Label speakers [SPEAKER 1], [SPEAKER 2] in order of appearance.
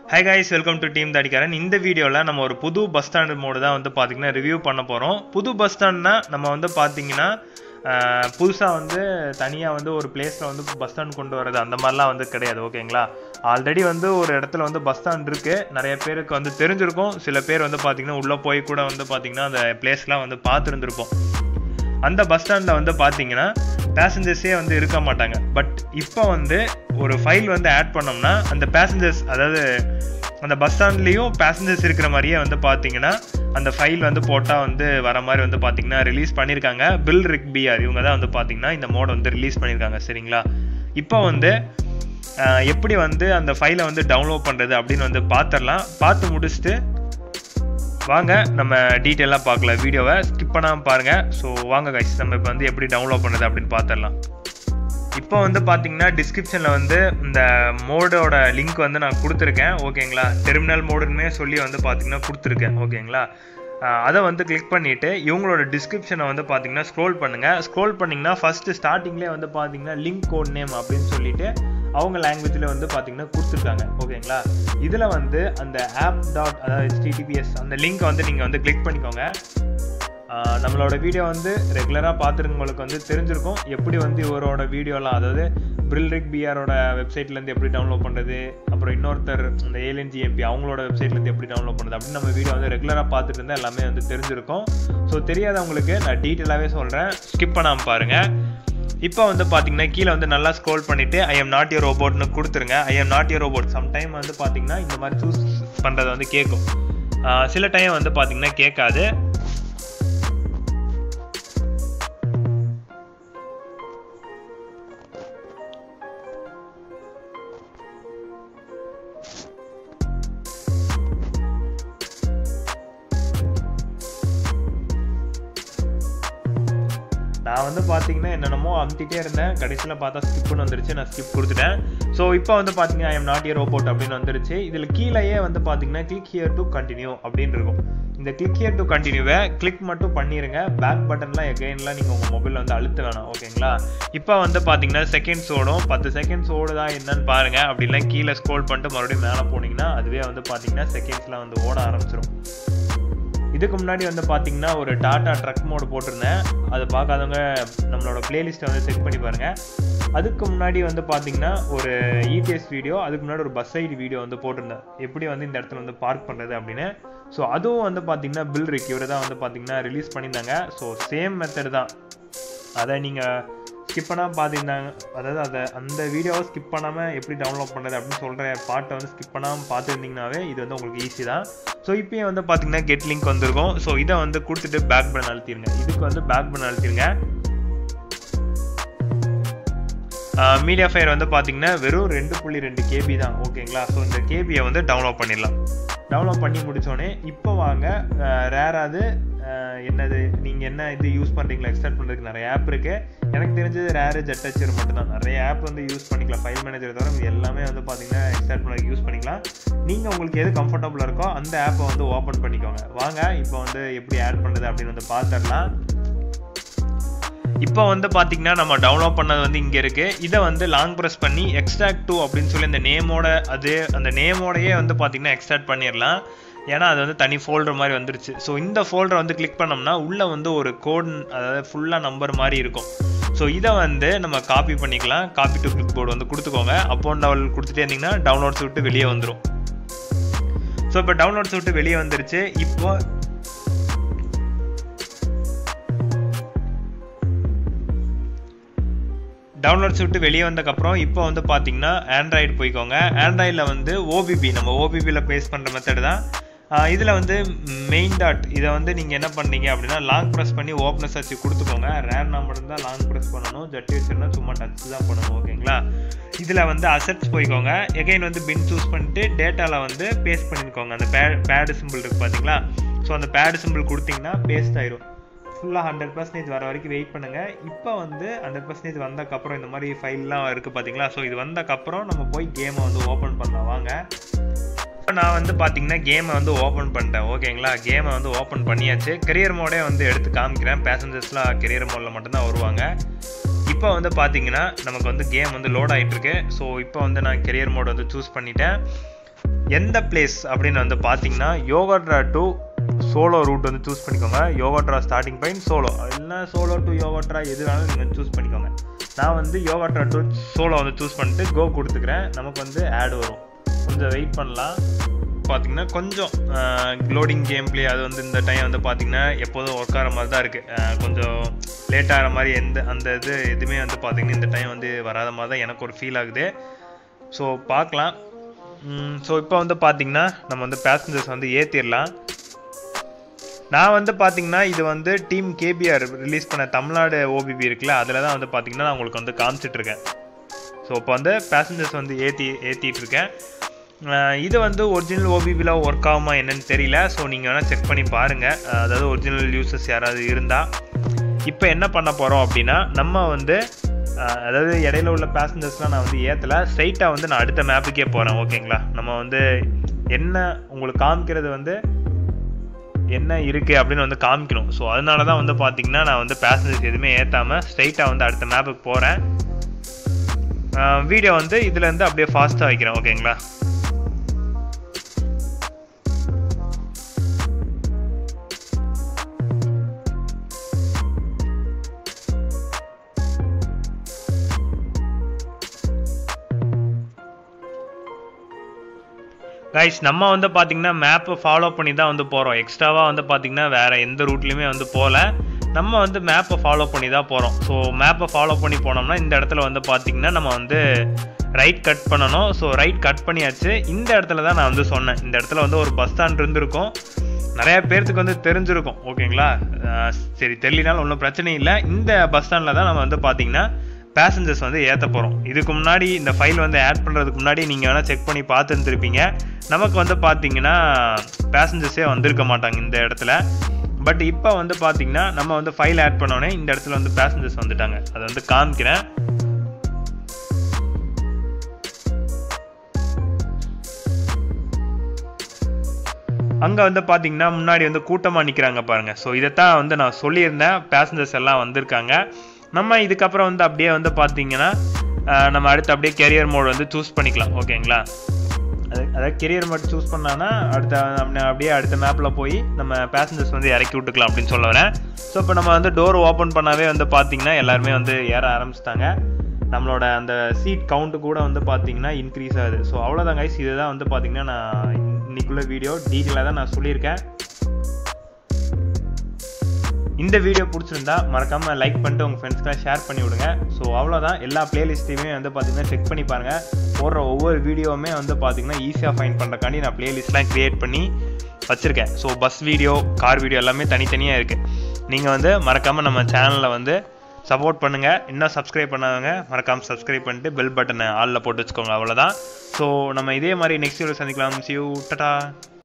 [SPEAKER 1] high guys welcome to team Thadikaran இந்த வீடியோவில் நம்ம ஒரு புது பஸ் ஸ்டாண்டு மோடு தான் வந்து பார்த்திங்கன்னா ரிவ்யூ பண்ண போகிறோம் புது பஸ் ஸ்டாண்ட்னா நம்ம வந்து பார்த்திங்கன்னா புதுசாக வந்து தனியாக வந்து ஒரு பிளேஸில் வந்து பஸ் ஸ்டாண்ட் கொண்டு வரது அந்த மாதிரிலாம் வந்து கிடையாது ஓகேங்களா ஆல்ரெடி வந்து ஒரு இடத்துல வந்து பஸ் ஸ்டாண்ட் இருக்குது நிறைய பேருக்கு வந்து தெரிஞ்சிருக்கும் சில பேர் வந்து பார்த்திங்கன்னா உள்ளே போய் கூட வந்து பார்த்திங்கன்னா அந்த பிளேஸ்லாம் வந்து பார்த்துருந்துருப்போம் அந்த பஸ் ஸ்டாண்டில் வந்து பார்த்தீங்கன்னா பேசஞ்சர்ஸே வந்து இருக்க மாட்டாங்க பட் இப்போ வந்து ஒரு ஃபைல் வந்து ஆட் பண்ணோம்னா அந்த பேசஞ்சர்ஸ் அதாவது அந்த பஸ் ஸ்டாண்ட்லேயும் பேசஞ்சர்ஸ் இருக்கிற மாதிரியே வந்து பார்த்தீங்கன்னா அந்த ஃபைல் வந்து போட்டால் வந்து வர மாதிரி வந்து பார்த்தீங்கன்னா ரிலீஸ் பண்ணியிருக்காங்க பில் ரிக் பிஆர் இவங்க தான் வந்து பார்த்தீங்கன்னா இந்த மோட் வந்து ரிலீஸ் பண்ணியிருக்காங்க சரிங்களா இப்போ வந்து ஆஹ், எப்படி வந்து அந்த ஃபைலை வந்து டவுன்லோட் பண்ணுறது அப்படின்னு வந்து பார்த்துடலாம் பார்த்து முடிச்சுட்டு வாங்க நம்ம டீட்டெயிலாக பார்க்கலாம் வீடியோவை ஸ்கிப் பண்ணாமல் பாருங்கள் ஸோ வாங்க கைஸ் நம்ம இப்போ வந்து எப்படி டவுன்லோட் பண்ணுறது அப்படின்னு பார்த்துடலாம் இப்போ வந்து பார்த்தீங்கன்னா டிஸ்கிரிப்ஷனில் வந்து இந்த மோடோட லிங்க் வந்து நான் கொடுத்துருக்கேன் ஓகேங்களா டெர்மினல் மோடுன்னே சொல்லி வந்து பார்த்தீங்கன்னா கொடுத்துருக்கேன் ஓகேங்களா ஆஹ் அதை வந்து கிளிக் பண்ணிவிட்டு இவங்களோட டிஸ்கிரிப்ஷனை வந்து பார்த்தீங்கன்னா ஸ்க்ரோல் பண்ணுங்கள் ஸ்க்ரோல் பண்ணிங்கன்னா ஃபஸ்ட்டு ஸ்டார்டிங்லேயே வந்து பார்த்தீங்கன்னா லிங்க் கோட் நேம் அப்படின்னு சொல்லிட்டு அவங்க லாங்குவேஜில் வந்து பார்த்தீங்கன்னா கொடுத்துருக்காங்க ஓகேங்களா இதில் வந்து அந்த ஆப் டாட் அதாவது ஹெச்டிடிபிஎஸ் அந்த லிங்க்கை வந்து நீங்கள் வந்து கிளிக் பண்ணிக்கோங்க ஆஹ் நம்மளோட வீடியோ வந்து ரெகுலராக பார்த்துருக்கவங்களுக்கு வந்து தெரிஞ்சிருக்கும் எப்படி வந்து இவரோட வீடியோலாம் அதாவது பிரில்ரிக் பிஆரோட வெப்சைட்லேருந்து எப்படி டவுன்லோட் பண்ணுறது அப்புறம் இன்னொருத்தர் இந்த ஏலியன் எம்பி அவங்களோட வெப்சைட்லேருந்து எப்படி டவுன்லோட் பண்ணுறது அப்படின்னு நம்ம வீடியோ வந்து ரெகுலராக பார்த்துட்டு இருந்தால் எல்லாமே வந்து தெரிஞ்சிருக்கும் ஸோ தெரியாதவங்களுக்கு நான் டீட்டெயிலாகவே சொல்கிறேன் ஸ்கிப் பண்ணாமல் பாருங்கள் இப்போ வந்து பார்த்தீங்கன்னா கீழே வந்து நல்லா ஸ்க்ரோல் பண்ணிவிட்டு ஐ எம் நாட் யர் ரோபோட்னு கொடுத்துருங்க I am not a robot sometime வந்து பார்த்தீங்கன்னா இந்த மாதிரி சூஸ் பண்ணுறது வந்து கேட்கும் ஆஹ் சில டைம் வந்து பார்த்தீங்கன்னா கேட்காது நான் வந்து பார்த்தீங்கன்னா என்னென்னமோ அமுத்திட்டே இருந்தேன் கடைசியில் பார்த்தா ஸ்கிப்னு வந்துருச்சு நான் ஸ்கிப் கொடுத்துட்டேன் ஸோ இப்போ வந்து பார்த்தீங்கன்னா I am not a robot அப்படின்னு வந்துருச்சு இதில் கீழேயே வந்து பார்த்தீங்கன்னா கிளிக் ஹியர் டு கண்டினியூ அப்படின்னு இருக்கும் இந்த கிளிக் ஹியர் டு கண்டினியூவை கிளிக் மட்டும் பண்ணிடுங்க பேக் பட்டன்லாம் எகைன்லாம் நீங்கள் உங்கள் மொபைலில் வந்து அழுத்த வேணாம் ஓகேங்களா இப்போ வந்து பார்த்தீங்கன்னா செகண்ட்ஸ் ஓடும் பத்து செகண்ட்ஸ் ஓடுதா என்னன்னு பாருங்கள் அப்படிலாம் கீழே ஸ்க்ரோல் பண்ணிட்டு மறுபடியும் மேலே போனீங்கன்னா அதுவே வந்து பார்த்தீங்கன்னா செகண்ட்ஸ்லாம் வந்து ஓட ஆரம்பிச்சிடும் இதுக்கு முன்னாடி வந்து பார்த்தீங்கன்னா ஒரு டாடா ட்ரக் மோடு போட்டிருந்தேன் அதை பார்க்காதவங்க நம்மளோட பிளேலிஸ்ட்டை வந்து செக் பண்ணி பாருங்கள் அதுக்கு முன்னாடி வந்து பார்த்தீங்கன்னா ஒரு இடிஎஸ் வீடியோ அதுக்கு முன்னாடி ஒரு பஸ் சைடு வீடியோ வந்து போட்டிருந்தேன் எப்படி வந்து இந்த இடத்துல வந்து பார்க் பண்ணுறது அப்படின்னு ஸோ அதுவும் வந்து பார்த்தீங்கன்னா பில் ரிக் இவர் தான் வந்து பார்த்தீங்கன்னா ரிலீஸ் பண்ணியிருந்தாங்க ஸோ சேம் மெத்தட் தான் அதை நீங்கள் ஸ்கிப் பண்ணாமல் பார்த்துருந்தாங்க அதாவது அதை அந்த வீடியோவை ஸ்கிப் பண்ணாமல் எப்படி டவுன்லோட் பண்ணுறது அப்படின்னு சொல்கிற பாட்டை வந்து ஸ்கிப் பண்ணாமல் பார்த்துருந்தீங்கனாவே இது வந்து உங்களுக்கு ஈஸி தான் ஸோ இப்போயும் வந்து பார்த்தீங்கன்னா கெட் லிங்க் வந்திருக்கும் ஸோ இதை வந்து கொடுத்துட்டு பேக் பட்டன் அழுத்திடுங்க இதுக்கு வந்து பேக் பட்டன் அழுத்திடுங்க மீடியா ஃபயர் வந்து பார்த்தீங்கன்னா வெறும் ரெண்டு புள்ளி ரெண்டு கேபி தான் ஓகேங்களா ஸோ இந்த கேபியை வந்து டவுன்லோட் பண்ணிடலாம் டவுன்லோட் பண்ணி முடிச்சோடனே இப்போ வாங்க ரேராது என்னது நீங்கள் என்ன இது யூஸ் பண்ணுறீங்களா எக்ஸ்டார்ட் பண்ணுறதுக்கு நிறைய ஆப் இருக்குது எனக்கு தெரிஞ்சது ரேரு ஜெட்டச்சர் மட்டும்தான் நிறைய ஆப் வந்து யூஸ் பண்ணிக்கலாம் ஃபைல் மேனேஜர் தவிர இது எல்லாமே வந்து பார்த்தீங்கன்னா எக்ஸ்டார்ட் பண்ணுறதுக்கு யூஸ் பண்ணிக்கலாம் நீங்கள் உங்களுக்கு எது கம்ஃபர்டபுளாக இருக்கோ அந்த ஆப்பை வந்து ஓப்பன் பண்ணிக்கோங்க வாங்க இப்போ வந்து எப்படி ஆட் பண்ணுறது அப்படின்னு வந்து பார்த்துடலாம் இப்போ வந்து பார்த்தீங்கன்னா நம்ம டவுன்லோட் பண்ணது வந்து இங்கே இருக்குது இதை வந்து லாங் ப்ரெஸ் பண்ணி எக்ஸ்ட்ராக்ட் டூ அப்படின்னு சொல்லி அந்த நேமோட அது அந்த நேமோடையே வந்து பார்த்தீங்கன்னா எக்ஸ்ட்ராக்ட் பண்ணிடலாம் ஏன்னா அது வந்து தனி ஃபோல்டர் மாதிரி வந்துருச்சு ஸோ இந்த ஃபோல்டரை வந்து கிளிக் பண்ணோம்னா உள்ளே வந்து ஒரு கோட் அதாவது ஃபுல்லாக நம்பர் மாதிரி இருக்கும் ஸோ இதை வந்து நம்ம காப்பி பண்ணிக்கலாம் காப்பி டு கிளிக் போர்டு வந்து கொடுத்துக்கோங்க அப்போன் டவுல் கொடுத்துட்டே இருந்தீங்கன்னா டவுன்லோட்ஸ் விட்டு வெளியே வந்துடும் ஸோ இப்போ டவுன்லோட்ஸ் விட்டு வெளியே வந்துருச்சு இப்போ டவுன்லோட்ஸ் விட்டு வெளியே வந்ததுக்கப்புறம் இப்போ வந்து பார்த்தீங்கன்னா ஆண்ட்ராய்டு போய்க்கோங்க ஆண்ட்ராய்டில் வந்து ஓபிபி நம்ம ஓபிபியில் பேஸ் பண்ணுற மெத்தட் தான் இதில் வந்து மெயின் டாட் இதை வந்து நீங்கள் என்ன பண்ணீங்க அப்படின்னா லாங் ப்ரெஸ் பண்ணி ஓப்பனஸ் வச்சு கொடுத்துக்கோங்க ரேர்னா மட்டும்தான் லாங் ப்ரெஸ் பண்ணணும் ஜட்டி வச்சுருந்தா சும்மா டச் தான் பண்ணணும் ஓகேங்களா இதில் வந்து அசெட்ஸ் போய்க்கோங்க எகைன் வந்து பின் சூஸ் பண்ணிட்டு டேட்டாவில் வந்து பேஸ்ட் பண்ணிக்கோங்க அந்த பே பேடு சிம்பிள் இருக்குது பார்த்தீங்களா ஸோ அந்த பேடு சிம்பிள் கொடுத்தீங்கன்னா பேஸ்ட் ஆயிரும் ஃபுல்லாக ஹண்ட்ரட் பர்சன்டேஜ் வர வரைக்கும் வெயிட் பண்ணுங்கள் இப்போ வந்து ஹண்ட்ரட் பர்சன்டேஜ் வந்தக்கப்புறம் இந்த மாதிரி ஃபைல்லாம் இருக்குது பார்த்தீங்களா ஸோ இது வந்தக்கப்புறம் நம்ம போய் கேமை வந்து ஓப்பன் பண்ணலாம் வாங்க இப்போ நான் வந்து பார்த்தீங்கன்னா கேமை வந்து ஓப்பன் பண்ணிட்டேன் ஓகேங்களா கேமை வந்து ஓப்பன் பண்ணியாச்சு கெரியர் மோடே வந்து எடுத்து காமிக்கிறேன் பேசஞ்சர்ஸ்லாம் கெரியர் மோடில் மட்டும்தான் வருவாங்க இப்போ வந்து பார்த்தீங்கன்னா நமக்கு வந்து கேம் வந்து லோட் ஆகிட்டுருக்கு ஸோ இப்போ வந்து நான் கெரியர் மோட் வந்து சூஸ் பண்ணிட்டேன் எந்த பிளேஸ் அப்படின்னு வந்து பார்த்தீங்கன்னா யோகாட்ரா டு சோலோ ரூட் வந்து சூஸ் பண்ணிக்கோங்க யோகாட்ரா ஸ்டார்டிங் பாயிண்ட் சோலோ இல்லைன்னா சோலோ டு யோகாட்ரா எது வேணாலும் நீங்கள் சூஸ் பண்ணிக்கோங்க நான் வந்து யோகாட்ரா டு சோலோ வந்து சூஸ் பண்ணிட்டு கோ கொடுத்துக்கிறேன் நமக்கு வந்து ஆட் வரும் கொஞ்சம் வெயிட் பண்ணலாம் பார்த்தீங்கன்னா கொஞ்சம் லோடிங் கேம் ப்ளே அது வந்து இந்த டைம் வந்து பார்த்தீங்கன்னா எப்போதும் ஒர்க் ஆகிற மாதிரி தான் இருக்குது கொஞ்சம் லேட் ஆகிற மாதிரி எந்த அந்த இது எதுவுமே வந்து பார்த்தீங்கன்னா இந்த டைம் வந்து வராத மாதிரி தான் எனக்கு ஒரு ஃபீல் ஆகுது ஸோ பார்க்கலாம் ஸோ இப்போ வந்து பார்த்தீங்கன்னா நம்ம வந்து பேசஞ்சர்ஸ் வந்து ஏற்றிடலாம் நான் வந்து பார்த்தீங்கன்னா இது வந்து டீம் கேபிஆர் ரிலீஸ் பண்ண தமிழ்நாடு ஓபிபி இருக்குல்ல அதில் தான் வந்து பார்த்தீங்கன்னா நான் உங்களுக்கு வந்து காமிச்சிட்டு இருக்கேன் ஸோ இப்போ வந்து பேசஞ்சர்ஸ் வந்து ஏற்றி ஏற்றிட்டு இருக்கேன் அஹ் இது வந்து ஒரிஜினல் ஓபிபியில் ஒர்க் ஆகுமா என்னன்னு தெரியல ஸோ நீங்கள் வேணால் செக் பண்ணி பாருங்கள் அதாவது ஒரிஜினல் யூசர்ஸ் யாராவது இருந்தால் இப்போ என்ன பண்ண போகிறோம் அப்படின்னா நம்ம வந்து அஹ், அதாவது இடையில உள்ள பேசஞ்சர்ஸ்லாம் நான் வந்து ஏற்றலை ஸ்ட்ரைட்டாக வந்து நான் அடுத்த மேப்புக்கே போகிறேன் ஓகேங்களா நம்ம வந்து என்ன உங்களுக்கு காமிக்கிறது வந்து என்ன இருக்குது அப்படின்னு வந்து காமிக்கணும் ஸோ அதனால தான் வந்து பார்த்தீங்கன்னா நான் வந்து பேசஞ்சர்ஸ் எதுவுமே ஏற்றாமல் ஸ்ட்ரைட்டாக வந்து அடுத்த மேப்புக்கு போகிறேன் வீடியோ வந்து இதுலேருந்து அப்படியே ஃபாஸ்ட்டாக வைக்கிறேன் ஓகேங்களா கைஸ் நம்ம வந்து பார்த்தீங்கன்னா மேப்பை ஃபாலோ பண்ணி தான் வந்து போகிறோம் எக்ஸ்ட்ராவாக வந்து பார்த்தீங்கன்னா வேறு எந்த ரூட்லேயுமே வந்து போகல நம்ம வந்து மேப்பை ஃபாலோ பண்ணி தான் போகிறோம் ஸோ மேப்பை ஃபாலோ பண்ணி போனோம்னா இந்த இடத்துல வந்து பார்த்தீங்கன்னா நம்ம வந்து ரைட் கட் பண்ணணும் ஸோ ரைட் கட் பண்ணியாச்சு இந்த இடத்துல தான் நான் வந்து சொன்னேன் இந்த இடத்துல வந்து ஒரு பஸ் ஸ்டாண்ட் இருந்திருக்கும் நிறைய பேர்த்துக்கு வந்து தெரிஞ்சிருக்கும் ஓகேங்களா அஹ் சரி தெரியலனாலும் ஒன்றும் பிரச்சனை இல்லை இந்த பஸ் ஸ்டாண்டில் தான் நம்ம வந்து பார்த்தீங்கன்னா பேசஞ்சர்ஸ் வந்து ஏற்ற போகிறோம் இதுக்கு முன்னாடி இந்த ஃபைல் வந்து ஆட் பண்ணுறதுக்கு முன்னாடி நீங்கள் வேணால் செக் பண்ணி பார்த்துருந்துருப்பீங்க நமக்கு வந்து பார்த்தீங்கன்னா பேசஞ்சர்ஸே வந்திருக்க மாட்டாங்க இந்த இடத்துல பட் இப்போ வந்து பார்த்தீங்கன்னா நம்ம வந்து ஃபைல் ஆட் பண்ணோடனே இந்த இடத்துல வந்து பேசஞ்சர்ஸ் வந்துட்டாங்க அதை வந்து காமிக்கிறேன் அங்கே வந்து பார்த்தீங்கன்னா முன்னாடி வந்து கூட்டமாக நிற்கிறாங்க பாருங்க ஸோ இதைத்தான் வந்து நான் சொல்லியிருந்தேன் பேசஞ்சர்ஸ் எல்லாம் வந்திருக்காங்க நம்ம இதுக்கப்புறம் வந்து அப்படியே வந்து பார்த்தீங்கன்னா அஹ், நம்ம அடுத்து அப்படியே கெரியர் மோட் வந்து சூஸ் பண்ணிக்கலாம் ஓகேங்களா அது அதாவது கெரியர் மோட் சூஸ் பண்ணான்னா அடுத்த நம்ம அப்படியே அடுத்த மேப்பில் போய் நம்ம பேசஞ்சர்ஸ் வந்து இறக்கி விட்டுக்கலாம் அப்படின்னு சொல்ல வரேன் ஸோ இப்போ நம்ம வந்து டோர் ஓப்பன் பண்ணாவே வந்து பார்த்தீங்கன்னா எல்லாருமே வந்து ஏற ஆரம்பிச்சிட்டாங்க நம்மளோட அந்த சீட் கவுண்ட்டு கூட வந்து பார்த்தீங்கன்னா இன்க்ரீஸ் ஆகுது ஸோ அவ்வளோதான் கைஸ் இதுதான் வந்து பார்த்தீங்கன்னா நான் இன்னைக்குள்ள வீடியோ டீட்டெயிலாக தான் நான் சொல்லியிருக்கேன் இந்த வீடியோ பிடிச்சிருந்தா மறக்காம லைக் பண்ணிட்டு உங்கள் ஃப்ரெண்ட்ஸ்க்கெலாம் ஷேர் பண்ணி விடுங்க ஸோ அவ்வளோதான் எல்லா பிளேலிஸ்ட்டையுமே வந்து பார்த்தீங்கன்னா செக் பண்ணி பாருங்கள் போடுற ஒவ்வொரு வீடியோவுமே வந்து பார்த்தீங்கன்னா ஈஸியாக ஃபைண்ட் பண்ணுறக்காண்டி நான் பிளேலிஸ்ட்லாம் க்ரியேட் பண்ணி வச்சுருக்கேன் so bus video car video எல்லாமே தனித்தனியாக இருக்குது நீங்கள் வந்து மறக்காமல் நம்ம சேனலில் வந்து சப்போர்ட் பண்ணுங்கள் இன்னும் சப்ஸ்கிரைப் பண்ணாதவங்க மறக்காமல் சப்ஸ்கிரைப் பண்ணிட்டு பெல் பட்டனை ஆலில் போட்டு வச்சுக்கோங்க அவ்வளோதான் ஸோ நம்ம இதே மாதிரி நெக்ஸ்ட் வீடியோ சந்திக்கலாம் சியூ டட்டா